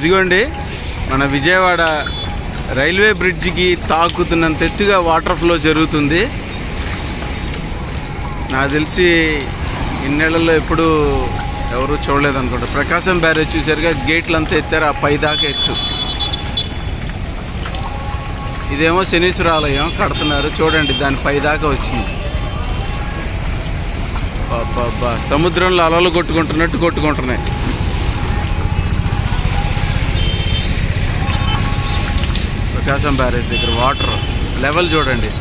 ఇదిగోండి మన విజయవాడ రైల్వే బ్రిడ్జికి తాకుతున్నంత ఎత్తుగా వాటర్ ఫ్లో జరుగుతుంది నాకు తెలిసి ఇన్నేళ్లలో ఎప్పుడు ఎవరు చూడలేదు అనుకుంటా ప్రకాశం బ్యారేజ్ చూసారుగా గేట్లు అంతా ఎత్తారు ఆ పై దాకా ఎత్తు ఇదేమో శనీశ్వర ఆలయం కడుతున్నారు చూడండి దాని పై దాకా వచ్చింది అబ్బా సముద్రంలో అలలు కొట్టుకుంటున్నట్టు కొట్టుకుంటున్నాయి ప్రకాశం బ్యారేజ్ దగ్గర వాటర్ లెవెల్ చూడండి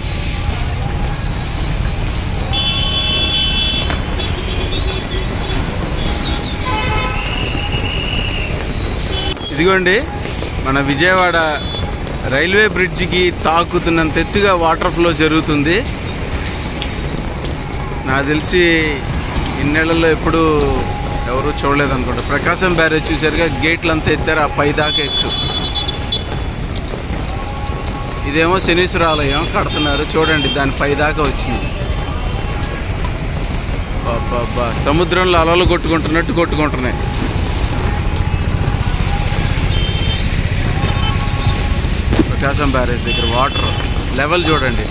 ఇదిగోండి మన విజయవాడ రైల్వే బ్రిడ్జికి తాకుతున్నంత ఎత్తుగా వాటర్ ఫ్లో జరుగుతుంది నాకు తెలిసి ఇన్నేళ్లలో ఎప్పుడు ఎవరు చూడలేదు అనుకుంటా ప్రకాశం బ్యారేజ్ చూసారుగా గేట్లు అంతా ఎత్తారు ఆ పై దాకా ఎత్తు ఇదేమో శనీశ్వర ఆలయం కడుతున్నారు చూడండి దాని పై దాకా వచ్చింది అబ్బా సముద్రంలో అలలు కొట్టుకుంటున్నట్టు కొట్టుకుంటున్నాయి ప్రకాశం బ్యారేజ్ దగ్గర వాటర్ లెవెల్ చూడండి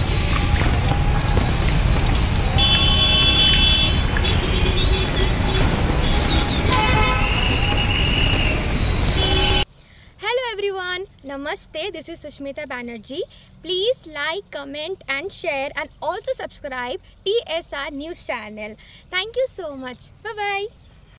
Hello everyone, Namaste. This is Sushmita Banerjee. Please like, comment, and share, and also subscribe TSR News channel. Thank you so much. Bye bye.